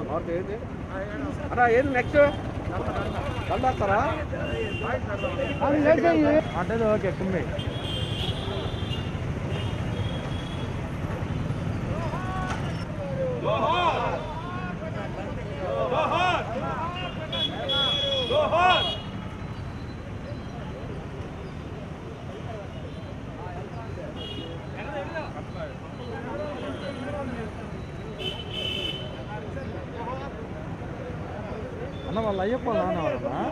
ಅವ್ರದ್ದು ಏನಿದೆ ಅಣ್ಣ ಏನು ನೆಕ್ಸ್ಟ್ ಕಲ್ಲಾಗ್ತಾರಾ అంటే ఓకే కుమ్మి అన్న వాళ్ళు అయ్యప్ప నాన్న వాళ్ళన్నా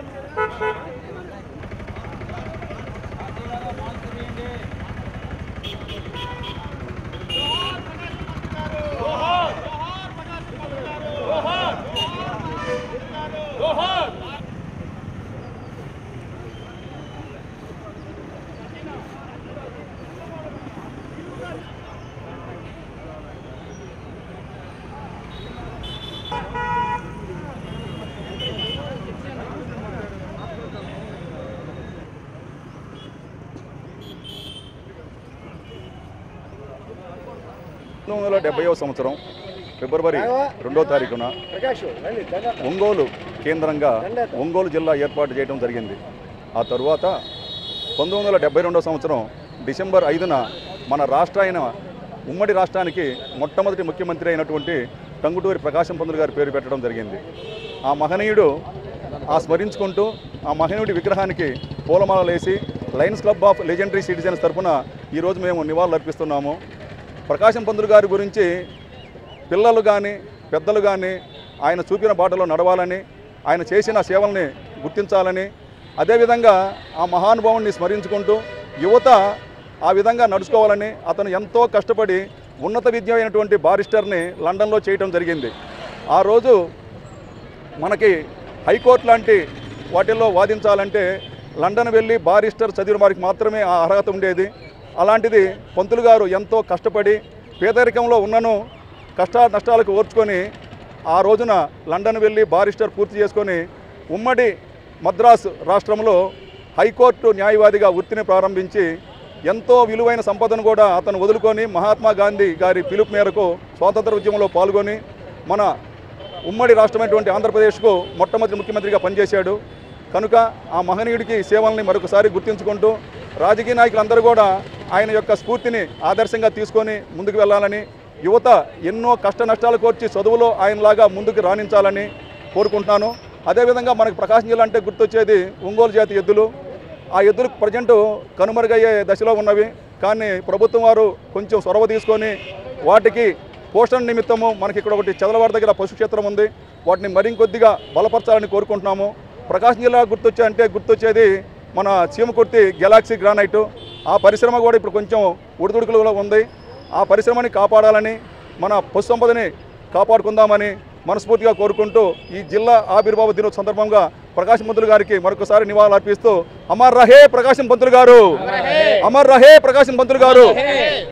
పంతొమ్మిది వందల డెబ్బైవ సంవత్సరం ఫిబ్రవరి రెండో తారీఖున ఒంగోలు కేంద్రంగా ఒంగోలు జిల్లా ఏర్పాటు చేయడం జరిగింది ఆ తరువాత పంతొమ్మిది వందల డెబ్బై రెండో సంవత్సరం డిసెంబర్ ఐదున మన రాష్ట్ర అయిన ఉమ్మడి రాష్ట్రానికి మొట్టమొదటి ముఖ్యమంత్రి అయినటువంటి టంగుటూరి ప్రకాశం పంతులు గారి పేరు పెట్టడం జరిగింది ఆ మహనీయుడు ఆ స్మరించుకుంటూ ఆ మహనీయుడి విగ్రహానికి పూలమాలలు వేసి lions club of legendary citizens తరఫున ఈరోజు మేము నివాళులు అర్పిస్తున్నాము ప్రకాశం పంతులు గారి గురించి పిల్లలు కానీ పెద్దలు కానీ ఆయన చూపిన బాటలో నడవాలని ఆయన చేసిన సేవల్ని గుర్తించాలని అదేవిధంగా ఆ మహానుభావుని స్మరించుకుంటూ యువత ఆ విధంగా నడుచుకోవాలని అతను ఎంతో కష్టపడి ఉన్నత విద్య అయినటువంటి బారిస్టర్ని లండన్లో చేయటం జరిగింది ఆ రోజు మనకి హైకోర్టు లాంటి వాటిల్లో వాదించాలంటే లండన్ వెళ్ళి బారిస్టర్ చదివిన వారికి మాత్రమే ఆ అర్హత ఉండేది అలాంటిది పంతులు గారు ఎంతో కష్టపడి పేదరికంలో ఉన్నను కష్ట నష్టాలకు ఓర్చుకొని ఆ రోజున లండన్ వెళ్ళి బారిస్టర్ పూర్తి చేసుకొని ఉమ్మడి మద్రాసు రాష్ట్రంలో హైకోర్టు న్యాయవాదిగా వృత్తిని ప్రారంభించి ఎంతో విలువైన సంపదను కూడా అతను వదులుకొని మహాత్మా గాంధీ గారి పిలుపు మేరకు స్వాతంత్ర ఉద్యమంలో పాల్గొని మన ఉమ్మడి రాష్ట్రమైనటువంటి ఆంధ్రప్రదేశ్కు మొట్టమొదటి ముఖ్యమంత్రిగా పనిచేశాడు కనుక ఆ మహనీయుడికి సేవల్ని మరొకసారి గుర్తించుకుంటూ రాజకీయ నాయకులందరూ కూడా ఆయన యొక్క స్ఫూర్తిని ఆదర్శంగా తీసుకొని ముందుకు వెళ్ళాలని యువత ఎన్నో కష్ట నష్టాలు కోర్చి చదువులో ఆయనలాగా ముందుకు రాణించాలని కోరుకుంటున్నాను అదేవిధంగా మనకు ప్రకాశం జిల్లా అంటే గుర్తొచ్చేది ఒంగోలు జాతి ఎద్దులు ఆ ఎద్దులు ప్రజెంట్ కనుమరుగయ్యే దశలో ఉన్నవి కానీ ప్రభుత్వం వారు కొంచెం చొరవ తీసుకొని వాటికి పోషణ నిమిత్తము మనకి ఇక్కడ ఒకటి చదలవాడ దగ్గర పశుక్షేత్రం ఉంది వాటిని మరింకొద్దిగా బలపరచాలని కోరుకుంటున్నాము ప్రకాశం జిల్లా గుర్తొచ్చే అంటే గుర్తొచ్చేది మన చీమకుర్తి గెలాక్సీ గ్రానైట్ ఆ పరిశ్రమ కూడా ఇప్పుడు కొంచెం ఉడుదుడుకులో ఉంది ఆ పరిశ్రమని కాపాడాలని మన పశు సంపదని కాపాడుకుందామని మనస్ఫూర్తిగా కోరుకుంటూ ఈ జిల్లా ఆవిర్భావ దినోత్సవ సందర్భంగా ప్రకాశం పంతులు గారికి మరొకసారి నివాళులు అర్పిస్తూ అమర్ రహే ప్రకాశం పంతులు గారు అమర్ రహే ప్రకాశం పంతులు గారు